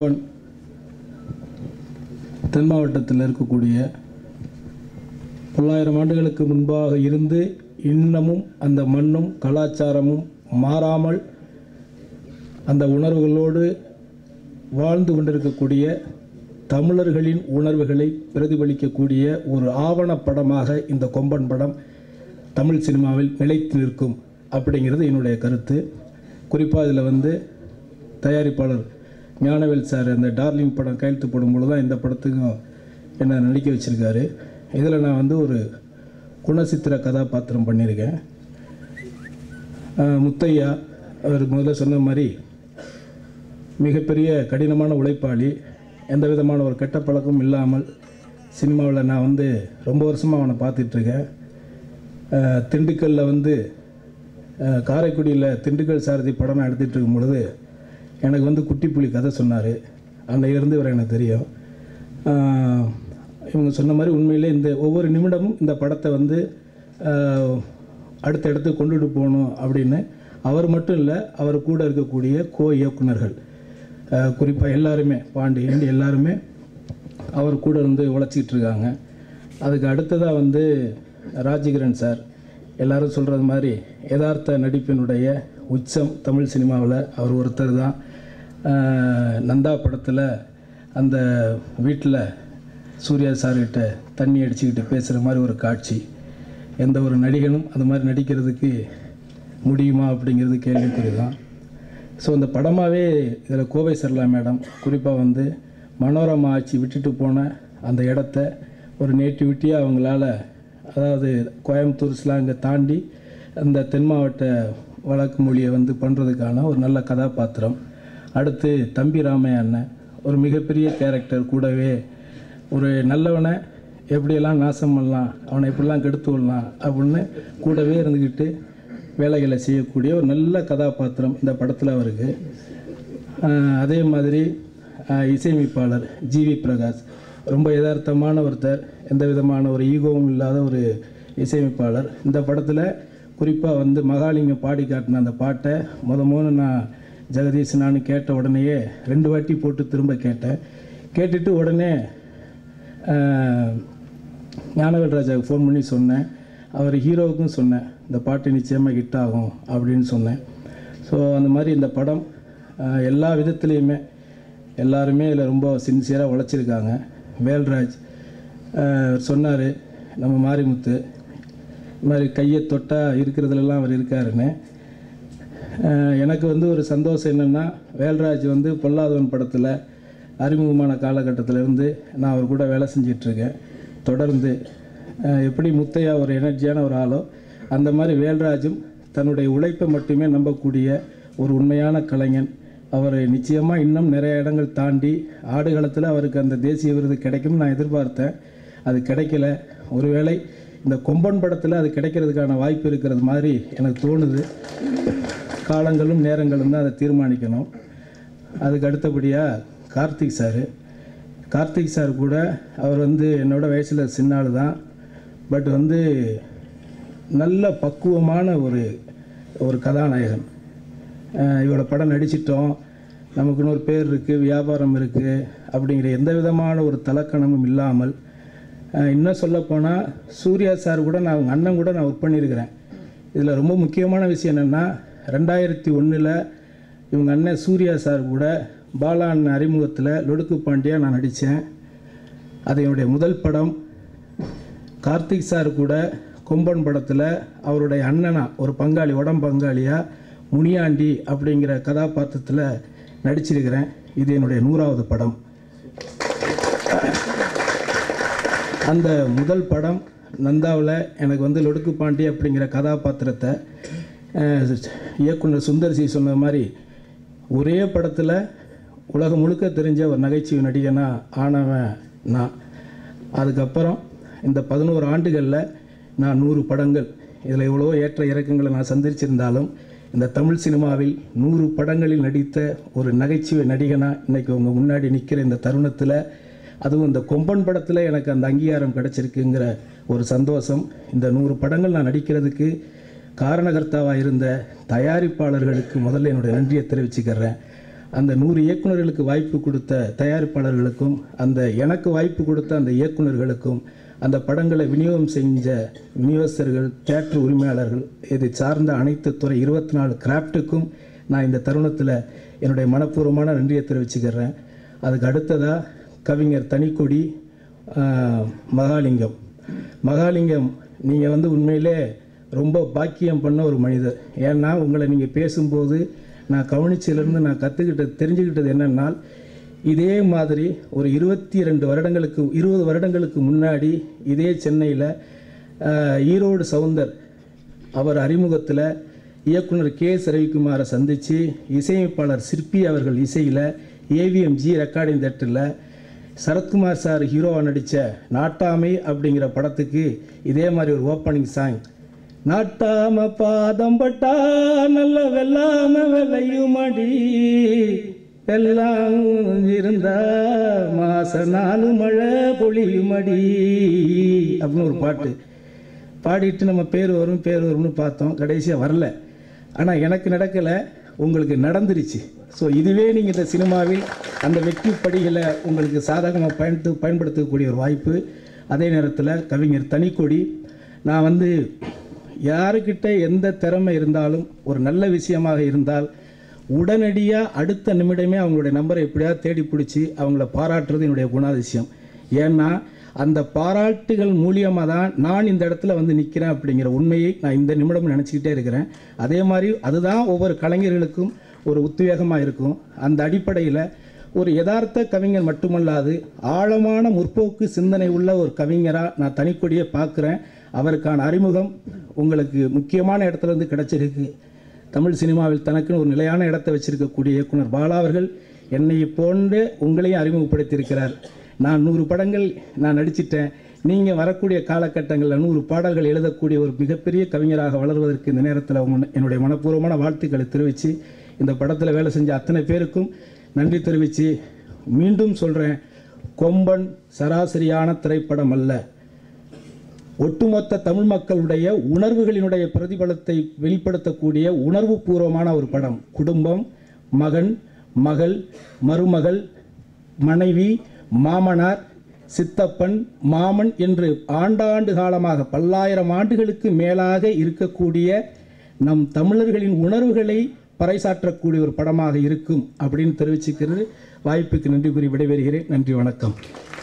தென் மாவட்டத்தில் இருக்கக்கூடிய தொள்ளாயிரம் ஆண்டுகளுக்கு முன்பாக இருந்து இன்னமும் அந்த மண்ணும் கலாச்சாரமும் மாறாமல் அந்த உணர்வுகளோடு வாழ்ந்து கொண்டிருக்கக்கூடிய தமிழர்களின் உணர்வுகளை பிரதிபலிக்கக்கூடிய ஒரு ஆவணப்படமாக இந்த கொம்பன் படம் தமிழ் சினிமாவில் நிலைத்து நிற்கும் அப்படிங்கிறது என்னுடைய கருத்து குறிப்பாக இதில் வந்து தயாரிப்பாளர் ஞானவேல் சார் அந்த டார்லிங் படம் கையெழுத்து போடும்பொழுது தான் இந்த படத்துக்கும் என்னை நடிக்க வச்சுருக்காரு இதில் நான் வந்து ஒரு குணசித்திர கதாபாத்திரம் பண்ணியிருக்கேன் ஆஹ் முத்தையா அவர் முதல்ல சொன்ன மாதிரி மிகப்பெரிய கடினமான உழைப்பாளி எந்த விதமான ஒரு கெட்ட பழக்கமும் இல்லாமல் சினிமாவில் நான் வந்து ரொம்ப வருஷமாக அவனை பார்த்துட்ருக்கேன் திண்டுக்கல்லில் வந்து ஆஹ் காரைக்குடியில் திண்டுக்கல் சாரதி படம் நான் எடுத்துகிட்டு இருக்கும் பொழுது எனக்கு வந்து குட்டிப்புலி கதை சொன்னார் அன்னையிலேருந்து இவர் எனக்கு தெரியும் ஆஹ் இவங்க சொன்ன மாதிரி உண்மையிலே இந்த ஒவ்வொரு நிமிடமும் இந்த படத்தை வந்து ஆஹ் அடுத்த இடத்துக்கு கொண்டுட்டு போகணும் அப்படின்னு அவர் மட்டும் இல்லை அவர் கூட இருக்கக்கூடிய கோ இயக்குனர்கள் குறிப்பாக எல்லாருமே பாண்டியன் எல்லாருமே அவர் கூட இருந்து உழைச்சிக்கிட்டு இருக்காங்க அதுக்கு அடுத்ததாக வந்து ராஜகிரண் சார் எல்லாரும் சொல்கிறது மாதிரி யதார்த்த நடிப்பினுடைய உச்சம் தமிழ் சினிமாவில் அவர் ஒருத்தர் தான் ஆஹ் நந்தா படத்தில் அந்த வீட்டில் சூர்யா சார்கிட்ட தண்ணி அடிச்சுக்கிட்டு பேசுகிற மாதிரி ஒரு காட்சி எந்த ஒரு நடிகனும் அது மாதிரி நடிக்கிறதுக்கு முடியுமா அப்படிங்கிறது கேள்விக்குறி தான் ஸோ இந்த படமாகவே இதில் கோவை சரளா மேடம் குறிப்பாக வந்து மனோரமா ஆட்சி விட்டுட்டு போன அந்த இடத்த ஒரு நேட்டிவிட்டியாக அவங்களால அதாவது கோயம்புத்தூர் ஸ்லாங்கை தாண்டி அந்த தென் மாவட்ட வழக்கு மொழியை வந்து பண்ணுறதுக்கான ஒரு நல்ல கதாபாத்திரம் அடுத்து தம்பி ராமையா அண்ணன் ஒரு மிகப்பெரிய கேரக்டர் கூடவே ஒரு நல்லவனை எப்படியெல்லாம் நாசம் பண்ணலாம் அவனை எப்படிலாம் கெடுத்து விடலாம் அப்படின்னு கூடவே இருந்துக்கிட்டு வேலைகளை செய்யக்கூடிய ஒரு நல்ல கதாபாத்திரம் இந்த படத்தில் அவருக்கு ஆஹ் அதே மாதிரி ஆஹ் இசையமைப்பாளர் ஜிவி பிரகாஷ் ரொம்ப யதார்த்தமான ஒருத்தர் எந்த விதமான ஒரு ஈகோவும் இல்லாத ஒரு இசையமைப்பாளர் இந்த படத்தில் குறிப்பாக வந்து மகாலிங்கம் பாடி காட்டின அந்த பாட்டை முத முத நான் ஜெகதீஷ் நான் கேட்ட உடனேயே ரெண்டு வாட்டி போட்டு திரும்ப கேட்டேன் கேட்டுட்டு உடனே ஆஹ், ஞானவேல் ராஜாவுக்கு ஃபோன் பண்ணி சொன்னேன் அவர் ஹீரோவுக்கும் சொன்னேன் இந்த பாட்டு நிச்சயமாக ஹிட் ஆகும் அப்படின்னு சொன்னேன் ஸோ அந்த மாதிரி இந்த படம் ஆஹ், எல்லா விதத்துலேயுமே எல்லாருமே இதில் ரொம்ப சின்சியராக உழைச்சிருக்காங்க வேல்ராஜ் சொன்னார் நம்ம மாரிமுத்து இந்த மாதிரி கையை தொட்டால் இருக்கிறதுலலாம் அவர் இருக்காருன்னு அஹ் எனக்கு வந்து ஒரு சந்தோஷம் என்னென்னா வேல்ராஜ் வந்து பொல்லாதவன் படத்தில் அறிமுகமான காலகட்டத்துல இருந்து நான் அவர் கூட வேலை செஞ்சிட்ருக்கேன் தொடர்ந்து அஹ் எப்படி முத்தையா ஒரு எனர்ஜியான ஒரு ஆளோ அந்த மாதிரி வேல்ராஜும் தன்னுடைய உழைப்பை மட்டுமே நம்பக்கூடிய ஒரு உண்மையான கலைஞன் அவர் நிச்சயமாக இன்னும் நிறைய இடங்கள் தாண்டி ஆடுகளத்தில் அவருக்கு அந்த தேசிய விருது கிடைக்கும்னு நான் எதிர்பார்த்தேன் அது கிடைக்கல ஒருவேளை இந்த கொம்பன் படத்தில் அது கிடைக்கிறதுக்கான வாய்ப்பு இருக்கிறது மாதிரி எனக்கு தோணுது காலங்களும் நேரங்களும் தான் அதை தீர்மானிக்கணும் அதுக்கு அடுத்தபடியாக கார்த்திக் சார் கார்த்திக் சார் கூட அவர் வந்து என்னோட வயசில் சின்ன ஆள் தான் பட் வந்து நல்ல பக்குவமான ஒரு ஒரு கதாநாயகன் அஹ் இவரோட படம் நடிச்சிட்டோம் நமக்குன்னு ஒரு பேர் இருக்குது வியாபாரம் இருக்குது அப்படிங்கிற எந்த விதமான ஒரு தலக்கணமும் இல்லாமல் அஹ் இன்னும் சொல்லப்போனால் சூர்யா சார் கூட நான் அவங்க அண்ணன் கூட நான் ஒர்க் பண்ணியிருக்கிறேன் இதில் ரொம்ப முக்கியமான விஷயம் என்னென்னா ரெண்டாயிரத்தி ஒன்றில் இவங்க அண்ணன் சூர்யா சார் கூட பாலா அண்ணன் அறிமுகத்தில் லொடுக்கு பாண்டியா நான் நடித்தேன் அது என்னுடைய முதல் படம் கார்த்திக் சார் கூட கொம்பன் படத்தில் அவருடைய அண்ணனா ஒரு பங்காளி உடம் பங்காளியாக முனியாண்டி அப்படிங்கிற கதாபாத்திரத்தில் நடிச்சிருக்கிறேன் இது என்னுடைய நூறாவது படம் அந்த முதல் படம் நந்தாவில் எனக்கு வந்து லொடுக்கு பாண்டி அப்படிங்கிற கதாபாத்திரத்தை அஹ், இயக்குனர் சுந்தர்சி சொன்ன மாதிரி ஒரே படத்தில் உலகம் முழுக்க தெரிஞ்ச ஒரு நகைச்சுவை நடிகனா ஆனவன் நான் அதுக்கப்புறம் இந்த பதினோரு ஆண்டுகளில் நான் நூறு படங்கள் இதில் எவ்வளவோ ஏற்ற இறக்கங்களை நான் சந்திச்சிருந்தாலும் இந்த தமிழ் சினிமாவில் நூறு படங்களில் நடித்த ஒரு நகைச்சுவை நடிகனாக இன்னைக்கு உங்கள் முன்னாடி நிற்கிற இந்த தருணத்தில் அதுவும் இந்த கொம்பன் படத்தில் எனக்கு அந்த அங்கீகாரம் கிடச்சிருக்குங்கிற ஒரு சந்தோஷம் இந்த நூறு படங்கள் நான் நடிக்கிறதுக்கு காரணகர்த்தாவாக இருந்த தயாரிப்பாளர்களுக்கு முதல்ல என்னுடைய நன்றியை தெரிவிச்சுக்கிறேன் அந்த நூறு இயக்குனர்களுக்கு வாய்ப்பு கொடுத்த தயாரிப்பாளர்களுக்கும் அந்த எனக்கு வாய்ப்பு கொடுத்த அந்த இயக்குனர்களுக்கும் அந்த படங்களை விநியோகம் செஞ்ச விநியோகஸ்தர்கள் தேட்டர் உரிமையாளர்கள் இதை சார்ந்த அனைத்து துறை இருபத்தி நாலு கிராஃப்ட்டுக்கும் நான் இந்த தருணத்தில் என்னுடைய மனப்பூர்வமான நன்றியை தெரிவிச்சுக்கிறேன் அதுக்கு அடுத்ததாக கவிஞர் தனிக்கொடி ஆஹ், மகாலிங்கம் மகாலிங்கம் நீங்கள் வந்து உண்மையிலே ரொம்ப பாக்கியம் பண்ண ஒரு மனிதர் ஏன்னா உங்களை நீங்கள் பேசும்போது நான் கவனிச்சிலிருந்து நான் கற்றுக்கிட்டது தெரிஞ்சுக்கிட்டது என்னென்னால் இதே மாதிரி ஒரு இருபத்தி ரெண்டு வருடங்களுக்கு இருபது வருடங்களுக்கு முன்னாடி இதே சென்னையில் ஈரோடு சவுந்தர் அவர் அறிமுகத்தில் இயக்குனர் கே எஸ் ரவிக்குமாரை சந்தித்து இசையமைப்பாளர் சிற்பி அவர்கள் இசையில் ஏவிஎம் ஜி ரெக்கார்டிங் தேட்டரில் சரத்குமார் சார் ஹீரோவாக நடித்த நாட்டாமை அப்படிங்கிற படத்துக்கு இதே மாதிரி ஒரு ஓப்பனிங் சாங் நாட்டாம பாதம் பட்டா நல்ல வெள்ளாம விளையுமடி வெள்ளாம் இருந்தா மாச நாலு மழை பொழியுமடி அப்படின்னு ஒரு பாட்டு பாடிட்டு நம்ம பேர் வரும் பேர் வரும்னு பார்த்தோம் கடைசியாக வரல ஆனால் எனக்கு நடக்கலை உங்களுக்கு நடந்துருச்சு ஸோ இதுவே நீங்கள் இந்த சினிமாவில் அந்த வெற்றி படிகளை உங்களுக்கு சாதகமாக பயன்படுத்த பயன்படுத்தக்கூடிய ஒரு வாய்ப்பு அதே நேரத்தில் கவிஞர் தனிக்கொடி நான் வந்து யாருக்கிட்ட எந்த திறமை இருந்தாலும் ஒரு நல்ல விஷயமாக இருந்தால் உடனடியாக அடுத்த நிமிடமே அவங்களுடைய நம்பரை எப்படியாவது தேடி பிடிச்சி அவங்கள பாராட்டுறது என்னுடைய குணாதிசயம் ஏன்னா அந்த பாராட்டுகள் மூலியமாக தான் நான் இந்த இடத்துல வந்து நிற்கிறேன் அப்படிங்கிற உண்மையை நான் இந்த நிமிடம் நினச்சிக்கிட்டே இருக்கிறேன் அதே மாதிரி அதுதான் ஒவ்வொரு கலைஞர்களுக்கும் ஒரு உத்வேகமாக இருக்கும் அந்த அடிப்படையில் ஒரு யதார்த்த கவிஞர் மட்டுமல்லாது ஆழமான முற்போக்கு சிந்தனை உள்ள ஒரு கவிஞராக நான் தனிக்கொடியை பார்க்குறேன் அவருக்கான அறிமுகம் உங்களுக்கு முக்கியமான இடத்துல இருந்து கிடைச்சிருக்கு தமிழ் சினிமாவில் தனக்குன்னு ஒரு நிலையான இடத்தை வச்சிருக்கக்கூடிய இயக்குனர் பாலா அவர்கள் என்னை போன்று உங்களையும் அறிமுகப்படுத்தியிருக்கிறார் நான் நூறு படங்கள் நான் நடிச்சிட்டேன் நீங்கள் வரக்கூடிய காலகட்டங்களில் நூறு பாடல்கள் எழுதக்கூடிய ஒரு மிகப்பெரிய கவிஞராக வளர்வதற்கு இந்த நேரத்தில் உங்க- என்னுடைய மனப்பூர்வமான வாழ்த்துக்களை தெரிவித்து இந்த படத்தில் வேலை செஞ்ச அத்தனை பேருக்கும் நன்றி தெரிவித்து மீண்டும் சொல்கிறேன் கொம்பன் சராசரியான திரைப்படம் அல்ல ஒட்டுமொத்த தமிழ் மக்களுடைய உணர்வுகளினுடைய பிரதிபலத்தை வெளிப்படுத்தக்கூடிய உணர்வு பூர்வமான ஒரு படம் குடும்பம் மகன் மகள் மருமகள் மனைவி மாமனார் சித்தப்பன் மாமன் என்று ஆண்டாண்டு காலமாக பல்லாயிரம் ஆண்டுகளுக்கு மேலாக இருக்கக்கூடிய நம் தமிழர்களின் உணர்வுகளை பறைசாற்றக்கூடிய ஒரு படமாக இருக்கும் அப்படின்னு தெரிவிச்சுக்கிறது வாய்ப்புக்கு நன்றி கூறி விடைபெறுகிறேன் நன்றி வணக்கம்